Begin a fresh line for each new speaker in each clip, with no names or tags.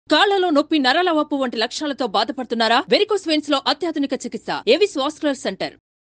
కాళ్లలో నొప్పి నరాల వాపు వంటి లక్షణాలతో బాధపడుతున్నారా వెరికోస్ వెయిన్స్ లో అత్యాధునిక చికిత్స ఏవిస్ వాస్కులర్ సెంటర్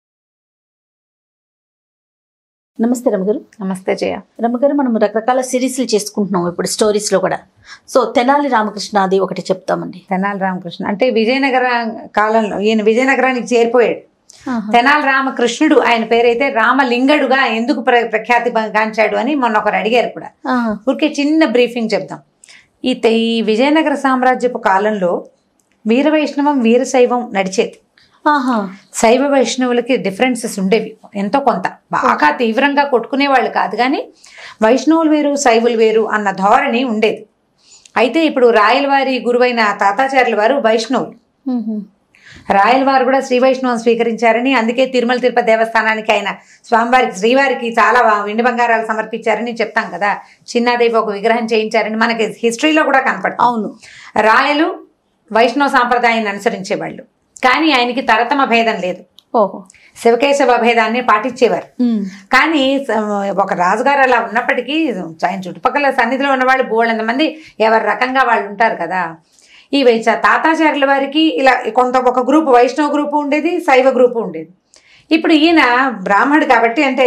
నమస్తే రమగారు
నమస్తే జయ
రమగారు మనం రకరకాల సిరీస్లు చేసుకుంటున్నాం ఇప్పుడు స్టోరీస్లో కూడా సో తెనాలి రామకృష్ణ అది ఒకటి చెప్తామండి
తెనాలి రామకృష్ణ అంటే విజయనగర కాలంలో ఈయన విజయనగరానికి చేరిపోయాడు తెనాలి రామకృష్ణుడు ఆయన పేరైతే రామలింగడుగా ఎందుకు ప్ర ప్రఖ్యాతి గాంచాడు అని మొన్న ఒకరు అడిగారు కూడా
ఆహా.
ఊరికే చిన్న బ్రీఫింగ్ చెప్దాం ఈ తె- ఈ విజయనగర సామ్రాజ్యపు కాలంలో వీర వైష్ణవం వీరశైవం నడిచేది
ఆహా
శైవ వైష్ణవులకి డిఫరెన్సెస్ ఉండేవి ఎంతో కొంత బాగా తీవ్రంగా కొట్టుకునేవాళ్ళు కాదు కానీ వైష్ణవులు వేరు శైవులు వేరు అన్న ధోరణి ఉండేది అయితే ఇప్పుడు రాయలవారి గురువైన తాతాచార్యుల వారు వైష్ణవులు
మ్మ్.
రాయలవారు కూడా శ్రీ వైష్ణవం స్వీకరించారని అందుకే తిరుమల తిరుపతి దేవస్థానానికి ఆయన స్వామివారికి శ్రీవారికి చాలా వెండి బంగారాలు సమర్పించారని చెప్తాం కదా చిన్నాదేవి ఒక విగ్రహం చేయించారని మనకి హిస్టరీలో కూడా కనపడుతుంది
అవును
రాయలు వైష్ణవ సాంప్రదాయాన్ని అనుసరించేవాళ్ళు కానీ ఆయనకి తరతమ భేదం లేదు
ఓహో
శివకేశవ భేదాన్ని పాటించేవారు
మ్మ్.
కానీ స- ఒక రాజుగారు అలా ఉన్నప్పటికీ ఆయన చుట్టుపక్కల సన్నిధిలో ఉన్న వాళ్ళు బోళ్ళంత మంది ఎవరి రకంగా వాళ్ళు ఉంటారు కదా ఈ వైచ తాతాచార్యుల వారికి ఇలా కొంత ఒక గ్రూప్ వైష్ణవ గ్రూపు ఉండేది శైవ గ్రూపు ఉండేది ఇప్పుడు ఈయన బ్రాహ్మడు కాబట్టి అంటే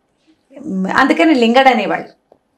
మ్, అందుకని లింగడు అనేవాళ్ళు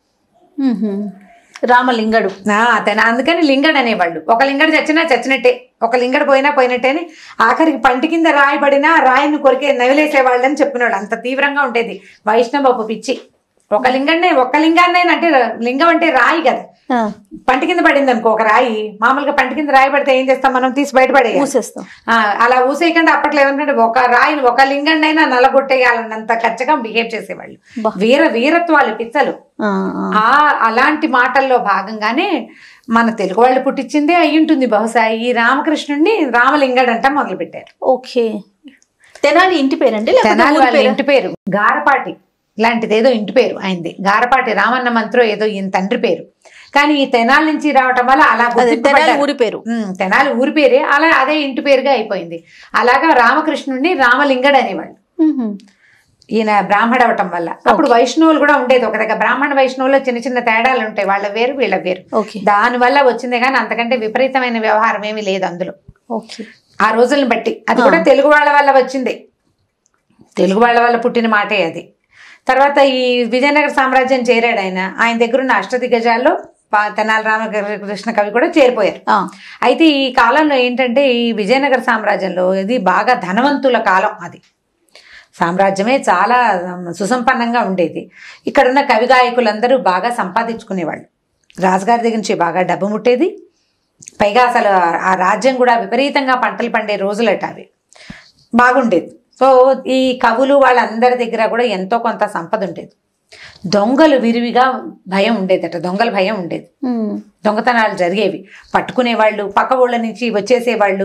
మ్మ్. రామలింగడు
ఆ, అతను అందుకని లింగడు అనేవాళ్ళు ఒక లింగడు చచ్చినా చచ్చినట్టే ఒక లింగడు పోయినా పోయినట్టే అని ఆఖరికి పంటి కింద రాయబడినా రాయిని కొరికే నవిలేసేవాళ్ళని చెప్పినాడు అంత తీవ్రంగా ఉండేది వైష్ణవపు పిచ్చి ఒక లింగన్నే ఒక లింగాన్నే అంటే లింగం అంటే రాయి కదా
ఆ,
పంటి కింద పడింది అనుకో ఒక రాయి మామూలుగా పంటి కింద రాయి పడితే ఏం చేస్తాం మనం తీసి బయటపడే
మూసేస్తాం
అలా ఊసేయకుండా అప్పట్లో ఏమంటే ఒక రాయిని ఒక లింగన్నైనా నల్లగొట్టేయాలన్నంత ఖచ్చితంగా బిహేవ్ చేసేవాళ్ళు
బా.
వీర వీరత్వాలు పిచ్చలు
ఆ, ఆ.
ఆ అలాంటి మాటల్లో భాగంగానే మన తెలుగు వాళ్ళు పుట్టించిందే అయ్యుంటుంది బహుశా ఈ రామకృష్ణుడిని రామలింగడంట మొదలు పెట్టారు
ఓకే తెనాలి ఇంటి పేరండి లేకపోతే
తెనాలి
ఊరి
వాళ్ళ
పేరా?
ఇంటి పేరు గారపాటి ఇలాంటిది ఏదో ఇంటి పేరు ఆయనది గారపాటి రామన్న మంత్రో ఏదో ఈయన తండ్రి పేరు కానీ ఈ తెనాలి నుంచి రావటం వల్ల అలా
అదే తెనాలి
గుర్తింపబడ్డారు.
ఊరి పేరు
ఉమ్, తెనాలి ఊరి పేరే అలా అదే ఇంటి పేరుగా అయిపోయింది అలాగా రామకృష్ణుడిని రామలింగడు అనేవాళ్ళు
మ్మ్.
ఈయన బ్రాహ్మణ అవటం వల్ల అప్పుడు వైష్ణవులు కూడా ఉండేది ఒక దగ్గర బ్రాహ్మణ వైష్ణవుల్లో చిన్న చిన్న తేడాలు ఉంటాయి వాళ్ళ వేరు వీళ్ళ వేరు
ఓకే
దాని వల్ల వచ్చిందే కానీ అంతకంటే విపరీతమైన వ్యవహారం ఏమీ లేదు అందులో
ఓకే
ఆ రోజులను బట్టి అది కూడా తెలుగు వాళ్ళ వల్ల వచ్చింది తెలుగు వాళ్ళ వల్ల పుట్టిన మాటే అది తర్వాత ఈ విజయనగర సామ్రాజ్యం చేరాడు ఆయన ఆయన దగ్గర ఉన్న అష్టదిగ్గజాల్లో పా- తెనాలి రామకృష్ణ కవి కూడా చేరిపోయారు
ఆ,
అయితే ఈ కాలంలో ఏంటంటే ఈ విజయనగర సామ్రాజ్యంలో ఇది బాగా ధనవంతుల కాలం అది సామ్రాజ్యమే చాలా సుసంపన్నంగా ఉండేది ఇక్కడున్న కవి గాయకులందరూ బాగా సంపాదించుకునేవాళ్ళు రాజుగారి దగ్గర నుంచి బాగా డబ్బు ముట్టేది పైగా అసలు ఆ రాజ్యం కూడా విపరీతంగా పంటలు పండే రోజులట అవి బాగుండేది సో ఈ కవులు వాళ్ళందరి దగ్గర కూడా ఎంతో కొంత సంపద ఉండేది దొంగలు విరివిగా భయం ఉండేదట దొంగల భయం ఉండేది
మ్మ్.
దొంగతనాలు జరిగేవి పట్టుకునేవాళ్ళు పక్క ఊళ్ళ నుంచి వచ్చేసేవాళ్ళు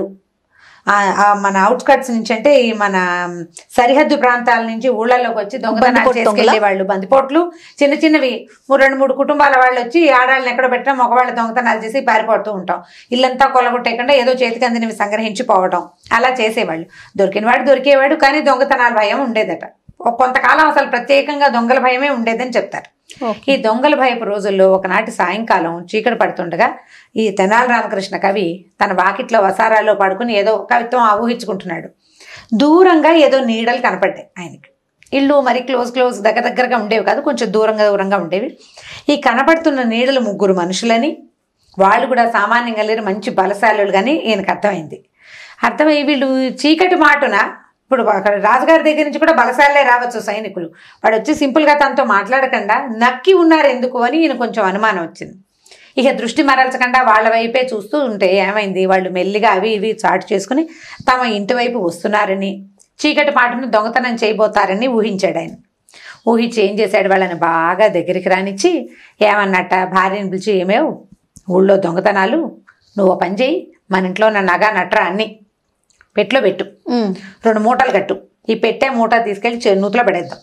ఆ- ఆ మన అవుట్స్కట్స్ నుంచి అంటే ఈ మన సరిహద్దు ప్రాంతాల నుంచి ఊళ్ళలోకి వచ్చి దొంగతనాలు
బందిపోటు దొంగలా?
చేసుకెళ్లేవాళ్ళు బందిపోట్లు చిన్న చిన్నవి ఓ రెండు మూడు కుటుంబాల వాళ్ళు వచ్చి ఆడాళ్ళని ఎక్కడ పెట్టడం మగవాళ్ళ దొంగతనాలు చేసి పారిపోతూ ఉంటాం ఇల్లంతా కొలగొట్టేయకుండా ఏదో చేతికి అందినవి సంగ్రహించి పోవడం అలా చేసేవాళ్ళు దొరికినవాడు దొరికేవాడు కానీ దొంగతనాల భయం ఉండేదట ఒక కొంతకాలం అసలు ప్రత్యేకంగా దొంగల భయమే ఉండేదని చెప్తారు
ఓకే
ఈ దొంగల భయపు రోజుల్లో ఒకనాటి సాయంకాలం చీకటి పడుతుండగా ఈ తెనాలి రామకృష్ణ కవి తన వాకిట్లో వసారాల్లో పడుకుని ఏదో కవిత్వం ఊహించుకుంటున్నాడు దూరంగా ఏదో నీడలు కనపడ్డాయి ఆయనకి ఇళ్ళు మరి క్లోజ్ క్లోజ్ దగ్గర దగ్గరగా ఉండేవి కాదు కొంచెం దూరంగా దూరంగా ఉండేవి ఈ కనపడుతున్న నీడలు ముగ్గురు మనుషులని వాళ్ళు కూడా సామాన్యంగా లేరు మంచి బలశాలులు కానీ ఈయనకు అర్థమైంది అర్థమై వీళ్ళు చీకటి మాటున ఇప్పుడు అక్కడ రాజుగారి దగ్గర నుంచి కూడా బలశాలే రావచ్చు సైనికులు వాడు వచ్చి సింపుల్గా తనతో మాట్లాడకుండా నక్కి ఉన్నారు ఎందుకు అని ఈయన కొంచెం అనుమానం వచ్చింది ఇక దృష్టి మరల్చకుండా వాళ్ళ వైపే చూస్తూ ఉంటే ఏమైంది వాళ్ళు మెల్లిగా అవి ఇవి చాటు చేసుకుని తమ ఇంటి వైపు వస్తున్నారని చీకటి మాటను దొంగతనం చేయబోతారని ఊహించాడు ఆయన ఊహించి ఏం చేశాడు వాళ్ళని బాగా దగ్గరికి రానిచ్చి ఏమన్నట్ట భార్యని పిలిచి ఏమేవు ఊళ్ళో దొంగతనాలు నువ్వు ఓ పని చేయి మన ఇంట్లో ఉన్న నగ నట్ర అన్ని పెట్లో పెట్టు
మ్మ్.
రెండు మూటలు కట్టు ఈ పెట్టే మూట తీసుకెళ్ళి చె- నూతిలో పడేద్దాం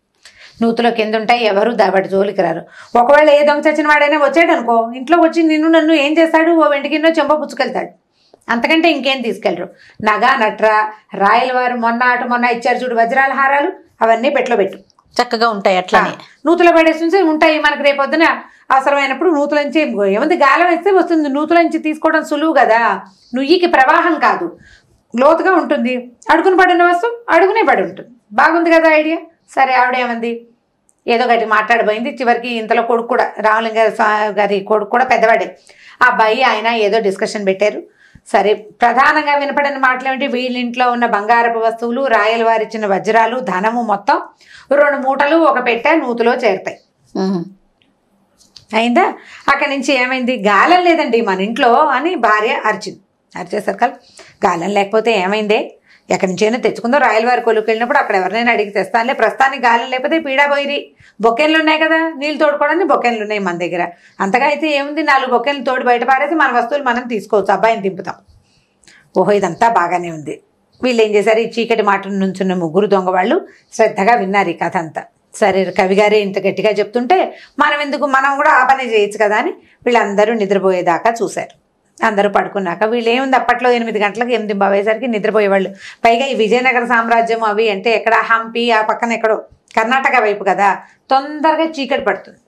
నూతిలో కింద ఉంటాయి ఎవరు దాబడి జోలికి రారు ఒకవేళ ఏ దొంగ చచ్చిన వాడైనా వచ్చాడు అనుకో ఇంట్లో వచ్చి నిన్ను నన్ను ఏం చేస్తాడు ఓ వెంటికిన్నో చెంప పుచ్చుకెళ్తాడు అంతకంటే ఇంకేం తీసుకెళ్ళరు నగ నట్ర రాయల వారు మొన్న అటు మొన్న ఇచ్చారు చూడు వజ్రాల హారాలు అవన్నీ పెట్లో పెట్టు
చక్కగా ఉంటాయి అట్లానే
నూతులో పడేసి ఉంచి ఉంటాయి మనకి రేపొద్దున అవసరమైనప్పుడు నూతులంచి ఏముంది గాలం వేస్తే వస్తుంది నూతులంచి తీసుకోవడం సులువు కదా నుయ్యికి ప్రవాహం కాదు లోతుగా ఉంటుంది అడుగున పడిన వస్తువు అడుగునే పడి ఉంటుంది బాగుంది కదా ఐడియా సరే ఆవిడ ఏమంది ఏదో గట్టి మాట్లాడబోయింది చివరికి ఇంతలో కొడుకు కూడా రామలింగ స్వా- గారి కొడుకు కూడా పెద్దవాడే ఆ అబ్బాయి ఆయన ఏదో డిస్కషన్ పెట్టారు సరే ప్రధానంగా వినపడిన మాటలు ఏమిటి వీళ్ళ ఇంట్లో ఉన్న బంగారపు వస్తువులు రాయల వారిచ్చిన వజ్రాలు ధనము మొత్తం రెండు మూటలు ఒక పెట్టె నూతులో చేరుతాయి
ఉమ్.
అయిందా అక్కడి నుంచి ఏమైంది గాలం లేదండి మన ఇంట్లో అని భార్య అరిచింది అరిచేసరికి గాలం లేకపోతే ఏమైందే ఎక్కడి నుంచైనా తెచ్చుకుందో రాయల వారి కొలుకు వెళ్ళినప్పుడు అక్కడ ఎవరినైనా అడిగి తెస్తానులే ప్రస్తుతానికి గాలం లేకపోతే పీడా పోయిరి బొక్కెన్లు ఉన్నాయి కదా నీళ్ళు తోడుకోవడానికి బొక్కెన్లు ఉన్నాయి మన దగ్గర అంతగా అయితే ఏముంది నాలుగు బొక్కెన్లు తోడు బయట పారేసి మన వస్తువులు మనం తీసుకోవచ్చు అబ్బాయిని దింపుతాం ఓహో ఇదంతా బాగానే ఉంది వీళ్ళు ఏం చేశారు ఈ చీకటి మాట నుంచున్న ముగ్గురు దొంగ వాళ్ళు శ్రద్ధగా విన్నారు ఈ కథ అంతా సరే కవి గారే ఇంత గట్టిగా చెప్తుంటే మనం ఎందుకు మనం కూడా ఆ పని చేయొచ్చు కదా అని వీళ్ళందరూ నిద్రపోయేదాకా చూశారు అందరూ పడుకున్నాక వీళ్ళు ఏముంది అప్పట్లో ఎనిమిది గంటలకు ఎనిమిది అయ్యేసరికి నిద్రపోయేవాళ్ళు పైగా ఈ విజయనగర సామ్రాజ్యం అవి అంటే ఎక్కడ హంపి ఆ పక్కన ఎక్కడో కర్ణాటక వైపు కదా తొందరగా చీకటి పడుతుంది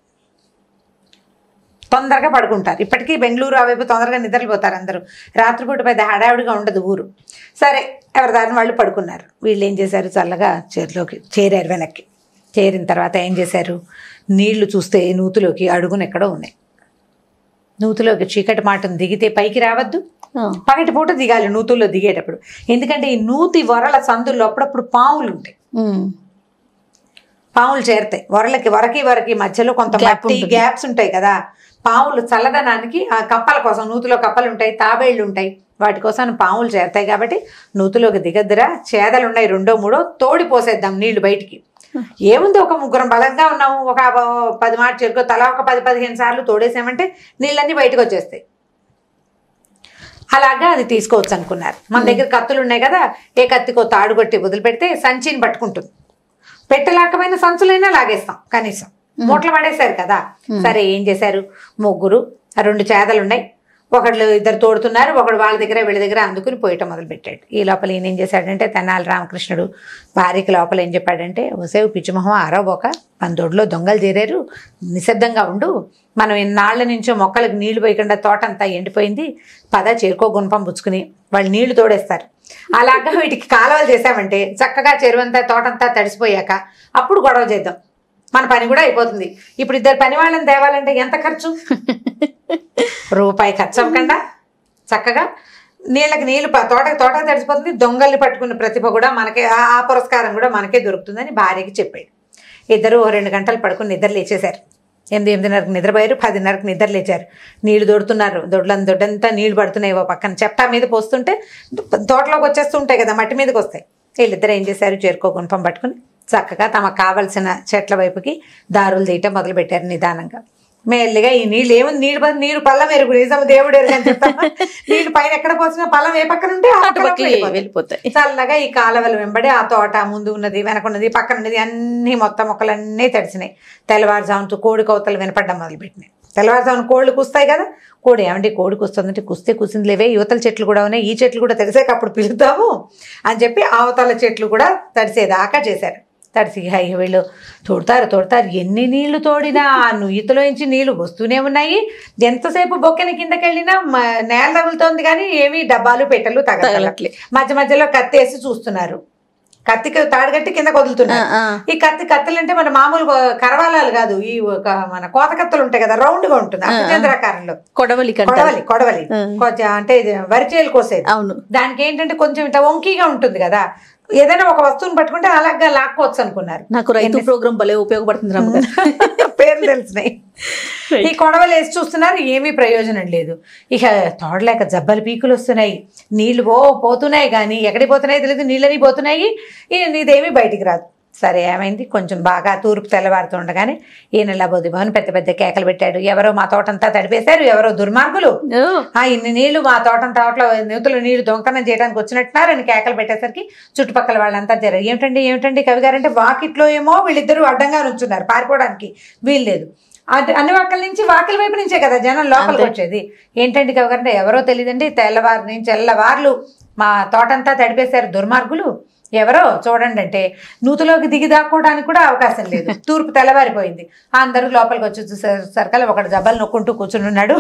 తొందరగా పడుకుంటారు ఇప్పటికీ బెంగళూరు ఆ వైపు తొందరగా నిద్రపోతారు అందరూ రాత్రిపూట పెద్ద హడావిడిగా ఉండదు ఊరు సరే ఎవరి దారిని వాళ్ళు పడుకున్నారు వీళ్ళు ఏం చేశారు చల్లగా చేతిలోకి చేరారు వెనక్కి చేరిన తర్వాత ఏం చేశారు నీళ్లు చూస్తే నూతులోకి అడుగున ఎక్కడో ఉన్నాయి నూతులోకి చీకటి మాటను దిగితే పైకి రావద్దు
ఆ.
పగటి పూట దిగాలి నూతుల్లో దిగేటప్పుడు ఎందుకంటే ఈ నూతి వరల సందుల్లో అప్పుడప్పుడు పావులు ఉంటాయి
ఉమ్.
పాములు చేరుతాయి వరలకి వరకి వరకి మధ్యలో కొంత
Gap
మట్టి
ఉంటుంది.
గ్యాప్స్ ఉంటాయి కదా పాములు చల్లదనానికి ఆ కప్పల కోసం నూతులో కప్పలు ఉంటాయి తాబేళ్లు ఉంటాయి వాటి కోసం పాములు చేరతాయి కాబట్టి నూతులోకి దిగద్దురా చేదలు ఉన్నాయి రెండో మూడో తోడి పోసేద్దాం నీళ్లు బయటికి ఏముంది ఒక ముగ్గురం బలంగా ఉన్నాము ఒక ప- పది మాట చెరుకు తలా ఒక పది పదిహేను సార్లు తోడేసామంటే నీళ్ళన్నీ బయటకు వచ్చేస్తాయి అలాగా అది తీసుకోవచ్చు అనుకున్నారు మన దగ్గర కత్తులు ఉన్నాయి కదా ఏ కత్తికో తాడు కొట్టి వదిలిపెడితే సంచిని పట్టుకుంటుంది పెట్టలేకపోయిన సంచులైనా లాగేస్తాం కనీసం మూటలు పడేశారు కదా సరే ఏం చేశారు ముగ్గురు ఆ రెండు చేదలు ఉన్నాయి ఒకళ్ళు ఇద్దరు తోడుతున్నారు ఒకడు వాళ్ళ దగ్గర వీళ్ళ దగ్గర అందుకుని పోయటం మొదలు పెట్టాడు ఈ లోపల ఈయన ఏం చేశాడంటే తెనాలి రామకృష్ణుడు భార్యకి లోపల ఏం చెప్పాడంటే ఒసేవు పిచ్చిమొహం ఆరోబోక మన దొడ్లో దొంగలు చేరారు నిశ్శబ్దంగా ఉండు మనం ఇన్నాళ్ళ నుంచో మొక్కలకు నీళ్లు పోయకుండా తోట అంతా ఎండిపోయింది పద చేరుకో గుణపం పుచ్చుకుని వాళ్ళు నీళ్లు తోడేస్తారు అలాగా వీటికి కాలువలు చేసామంటే చక్కగా చెరువంతా తోటంతా తడిసిపోయాక అప్పుడు గొడవ చేద్దాం మన పని కూడా అయిపోతుంది ఇప్పుడు ఇద్దరు పని వాళ్ళని తేవాలంటే ఎంత ఖర్చు రూపాయి ఖర్చు అవ్వకుండా చక్కగా నీళ్ళకి నీళ్ళు ప- తోటకి తోటకి తడిసిపోతుంది దొంగల్ని పట్టుకున్న ప్రతిభ కూడా మనకే ఆ ఆ పురస్కారం కూడా మనకే దొరుకుతుందని భార్యకి చెప్పాడు ఇద్దరు ఓ రెండు గంటలు పడుకుని నిద్ర లేచేశారు ఎనిమిది ఎనిమిదిన్నరకు నిద్రపోయారు పదిన్నరకు నిద్ర లేచారు నీళ్లు దొడుతున్నారు దొడ్లను దొడ్డంతా నీళ్లు పడుతున్నాయి ఓ పక్కన చెప్టా మీద పోస్తుంటే తోటలోకి వచ్చేస్తుంటాయి కదా మట్టి మీదకి వస్తాయి వీళ్ళిద్దరు ఏం చేశారు చేరుకో గుణపం పట్టుకుని చక్కగా తమకు కావలసిన చెట్ల వైపుకి దారులు తీయటం మొదలు పెట్టారు నిదానంగా మెల్లిగా ఈ నీళ్ళు ఏముంది నీళ్ళు ప- నీరు పళ్ళం ఎరుగు నిజం దేవుడు ఎరుగు అని చెప్తామా నీళ్ళు పైన ఎక్కడ పోసినా పళ్ళం ఏ పక్కన ఉంటే ఆ పక్కన
అటుపక్కకి
వెళ్ళిపోతాయి.
వెళ్ళిపోతాయి
చల్లగా ఈ కాలవల వెంబడి ఆ తోట ముందు ఉన్నది వెనక ఉన్నది పక్కన ఉన్నది అన్ని మొత్తం మొక్కలన్నీ తడిసినాయి తెల్లవారుజాముతో కోడి కోతలు వినపడ్డం మొదలుపెట్టినాయి తెల్లవారుజామున కోళ్ళు కూస్తాయి కదా కోడి ఏమంటే కోడి కూస్తుందంటే కుస్తే కూసింది లేవే యువతల చెట్లు కూడా ఉన్నాయి ఈ చెట్లు కూడా తడిసాక అప్పుడు పిలుద్దాము అని చెప్పి అవతల చెట్లు కూడా తడిసేదాకా చేశారు తడిసి అయ్యి వీళ్ళు తోడతారు తోడతారు ఎన్ని నీళ్లు తోడినా ఆ నుయ్యితలో నుంచి నీళ్లు వస్తూనే ఉన్నాయి ఎంతసేపు బొక్కెన కిందకి వెళ్ళినా మ- నేల తగులుతోంది కానీ ఏవి డబ్బాలు పెట్టెలు తగలట్లే
తగలట్లే.
మధ్య మధ్యలో కత్తి వేసి చూస్తున్నారు కత్తికి తాడుగట్టి కింద వదులుతున్నారు
ఆ, ఆ.
ఈ కత్తి కత్తులు అంటే మన మామూలు కరవాలాలు కాదు ఈ ఒక మన కోత కత్తులు ఉంటాయి కదా రౌండ్ గా ఉంటుంది అర్థచంద్రాకారంలో
కొడవలి కంటారు
కొడవలి కొడవలి
ఆ.
కొంచెం అంటే ఇది వరిచేలు కోసేది
అవును
దానికి ఏంటంటే కొంచెం ఇట్లా వంకీగా ఉంటుంది కదా ఏదైనా ఒక వస్తువుని పట్టుకుంటే అలాగా లాక్కోవచ్చు అనుకున్నారు
నాకు రైతు ప్రోగ్రాం భలే ఉపయోగపడుతుంది రమ్మగారు
పేర్లు తెలిసినాయి ఈ కొడవలు వేసి చూస్తున్నారు ఏమీ ప్రయోజనం లేదు ఇక తోడలేక జబ్బలు పీకులు వస్తున్నాయి నీళ్లు పో పోతున్నాయి కానీ ఎక్కడికి పోతున్నాయి తెలియదు నీళ్ళని పోతున్నాయి ఈ నీదేమీ బయటికి రాదు సరే ఏమైంది కొంచెం బాగా తూర్పు తెల్లవారుతుండగానే ఈయన లబోదిబోని పెద్ద పెద్ద కేకలు పెట్టాడు ఎవరో మా తోటంతా తడిపేశారు ఎవరో దుర్మార్గులు
ఓ,
ఆ ఇన్ని నీళ్లు మా తోటం తోటలో నూతుల నీళ్లు దొంగతనం చేయడానికి వచ్చినట్టున్నారు అని కేకలు పెట్టేసరికి చుట్టుపక్కల వాళ్ళంతా జర ఏమిటండి ఏమిటండి కవి గారు అంటే వాకిట్లో ఏమో వీళ్ళిద్దరూ అడ్డంగా నుంచున్నారు పారిపోవడానికి వీలు లేదు అది అన్ని వాకల నుంచి వాకిల వైపు నుంచే కదా జనం లోపలికి వచ్చేది ఏంటండి కవి గారు అంటే ఎవరో తెలియదండి తెల్లవారు నుంచి తెల్లవార్లు మా తోటంతా తడిపేశారు దుర్మార్గులు ఎవరో చూడండి అంటే నూతులోకి దిగి దాక్కోవడానికి కూడా అవకాశం లేదు తూర్పు తెల్లవారిపోయింది అందరూ లోపలికి వచ్చి చూసేసరికల్లా ఒకడు జబ్బలు నొక్కుంటూ కూర్చుని ఉన్నాడు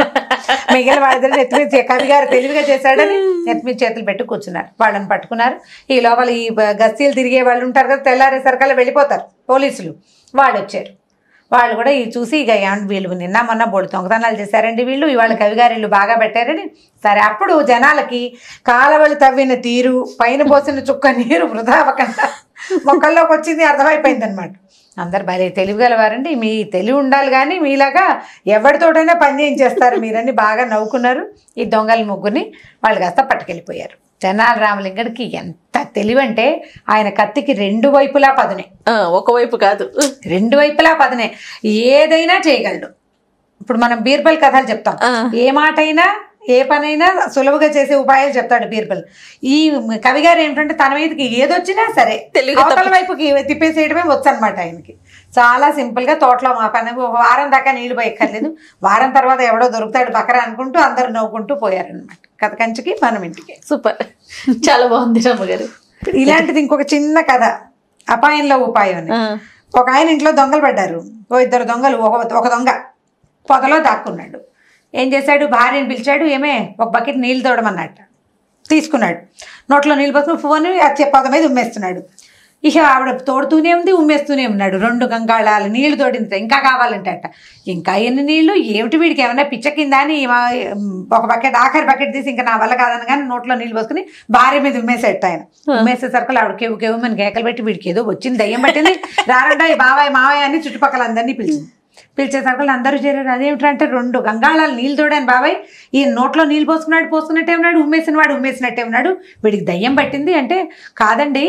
మిగిలిన వాళ్ళిద్దరు నెత్తి మీద చే- కవి గారు తెలివిగా చేశాడని నెత్తి మీద చేతులు పెట్టి కూర్చున్నారు వాళ్ళని పట్టుకున్నారు ఈ లోపల ఈ బ- గస్తీలు తిరిగే వాళ్ళు ఉంటారు కదా తెల్లారేసరికల్లా వెళ్ళిపోతారు పోలీసులు వాళ్ళు వచ్చారు వాళ్ళు కూడా ఈ చూసి ఇక ఏమంటే వీళ్ళు నిన్న మొన్న బోడి దొంగతనాలు చేశారండి వీళ్ళు ఇవాళ కవిగారు ఇల్లు బాగా పెట్టారని సరే అప్పుడు జనాలకి కాలవలు తవ్విన తీరు పైన పోసిన చుక్క నీరు వృధా అవ్వకుండా మొక్కల్లోకి వచ్చింది అర్థమైపోయింది అనమాట అందరు భలే తెలివిగలవారండి మీ తెలివి ఉండాలి కానీ మీలాగా ఎవరితోటైనా పని చేయించేస్తారు మీరని బాగా నవ్వుకున్నారు ఈ దొంగల ముగ్గురిని వాళ్ళు కాస్త పట్టుకెళ్ళిపోయారు తెనాలి రామలింగడికి ఎంత తెలివంటే ఆయన కత్తికి రెండు వైపులా పదునే
ఆ, ఒకవైపు కాదు
రెండు వైపులా పదనే ఏదైనా చేయగలడు ఇప్పుడు మనం బీర్బల్ కథలు చెప్తాం
ఆ.
ఏ మాటైనా ఏ పనైనా సులువుగా చేసే ఉపాయాలు చెప్తాడు బీర్బల్ ఈ కవి గారు ఏంటంటే తన మీదకి ఏదొచ్చినా సరే
తెలుగు
అవతల వైపుకి తిప్పేసేయడమే వచ్చు అనమాట ఆయనకి చాలా సింపుల్ గా తోటలో మా పని ఒక వారం దాకా నీళ్లు పోయక్కర్లేదు వారం తర్వాత ఎవడో దొరుకుతాడు బకరా అనుకుంటూ అందరు నవ్వుకుంటూ పోయారనమాట కథ కంచికి మనం ఇంటికి
సూపర్ చాలా బాగుంది రమ్మగారు
ఇలాంటిది ఇంకొక చిన్న కథ అపాయంలో ఉపాయం అని
ఆ,
ఒక ఆయన ఇంట్లో దొంగలు పడ్డారు ఓ ఇద్దరు దొంగలు ఒక ఒక దొంగ పొదలో దాక్కున్నాడు ఏం చేశాడు భార్యని పిలిచాడు ఏమే ఒక బకెట్ నీళ్ళు తోడమన్నట్ట తీసుకున్నాడు నోట్లో నీళ్ళు పోసుకుని ఫోన్ వచ్చే పొద మీద ఉమ్మేస్తున్నాడు ఇక ఆవిడ తోడుతూనే ఉంది ఉమ్మేస్తూనే ఉన్నాడు రెండు గంగాళాలు నీళ్లు తోడింది ఇంకా కావాలంటే అట్ట ఇంకా ఎన్ని నీళ్లు ఏమిటి వీడికి ఏమైనా పిచ్చ కింద అని మా- ఒక బకెట్ ఆఖరి బకెట్ తీసి ఇంకా నా వల్ల కాదని కానీ నోట్లో నీళ్ళు పోసుకుని భార్య మీద ఉమ్మేసేట ఆయన ఉమ్మేసేసరికి ఆవిడ కేవు కేవు మన కేకలు పెట్టి వీడికి ఏదో వచ్చింది దయ్యం పట్టింది రారండా ఈ బాబాయ్ మావయ్య అని చుట్టుపక్కల అందరినీ పిలిచింది పిలిచేసరికి అందరూ చేరారు అదేమిటంటే రెండు గంగాళాలు నీళ్ళు తోడాను బాబాయ్ ఈ నోట్లో నీళ్ళు పోసుకున్నాడు పోసుకున్నట్టే ఉన్నాడు ఉమ్మేసిన వాడు ఉమ్మేసినట్టే ఉన్నాడు వీడికి దయ్యం పట్టింది అంటే కాదండి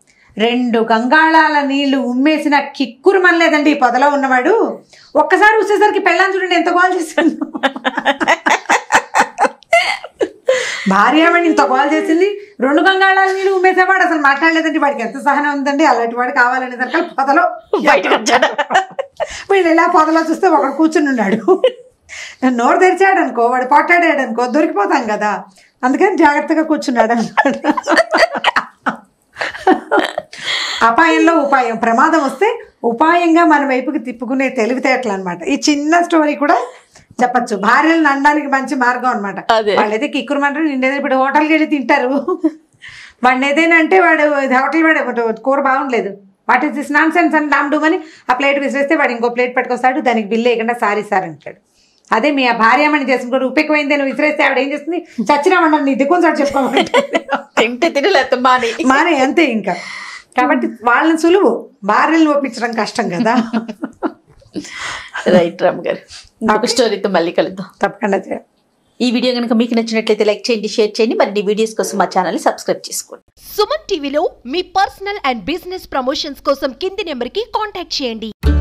రెండు గంగాళాల నీళ్లు ఉమ్మేసిన కిక్కురు మనలేదండి ఈ పొదలో ఉన్నవాడు ఒక్కసారి వచ్చేసరికి పెళ్ళాన్ని చూడండి ఎంత గోల్ చేస్తాడు భార్యామణి ఇంత గోల్ చేసింది రెండు గంగాళాల నీళ్ళు ఉమ్మేసేవాడు అసలు మాట్లాడలేదండి వాడికి ఎంత సహనం ఉందండి అలాంటి వాడు కావాలనేసరికి పొదలో
బయటకు వచ్చాడు
వీళ్ళు ఇలా పొదలో చూస్తే ఒకడు కూర్చుని ఉన్నాడు నోరు తెరిచాడు అనుకో వాడు పొట్టాడాడు అనుకో దొరికిపోతాం కదా అందుకని జాగ్రత్తగా కూర్చున్నాడు అనమాట అపాయంలో ఉపాయం ప్రమాదం వస్తే ఉపాయంగా మన వైపుకి తిప్పుకునే తెలివితేటలు అనమాట ఈ చిన్న స్టోరీ కూడా చెప్పచ్చు భార్యలను అనడానికి మంచి మార్గం అనమాట
అదే.
వాళ్ళైతే కిక్కురుమంటారు నిండేది ఇప్పుడు హోటల్కి వెళ్ళి తింటారు వాడిని ఏదైనా అంటే వాడు ఇది హోటల్ వాడు ఒకటి కూర బాగుండలేదు what is this nonsense అని డామ్ డూమ్ అని ఆ ప్లేట్ విసిరేస్తే వాడు ఇంకో ప్లేట్ పట్టుకొస్తాడు దానికి బిల్ వేయకుండా సారీ సార్ అంటాడు అదే మీ ఆ భార్యమని చేసుకుంటారు ఉప్పెక్కువైంది అని విసిరేస్తే ఆవిడ ఏం చేస్తుంది చచ్చినా వండాలి నీ దిక్కుని సార్ చెప్పుకోమంటుంది
తింటే తినలేదు మాని
మానే అంతే ఇంకా కాబట్టి వాళ్ళని సులువు భార్యలను ఒప్పించడం కష్టం కదా
రైట్ రామ్ గారు ఇంకొక స్టోరీతో మళ్ళీ కలుద్దాం
తప్పకుండా చేయాలి
ఈ వీడియో కనుక మీకు నచ్చినట్లయితే లైక్ చేయండి షేర్ చేయండి మరిన్ని వీడియోస్ కోసం మా ఛానల్ని సబ్స్క్రైబ్ చేసుకోండి
సుమన్ టీవీలో మీ పర్సనల్ అండ్ బిజినెస్ ప్రమోషన్స్ కోసం కింది నెంబర్కి కాంటాక్ట్ చేయండి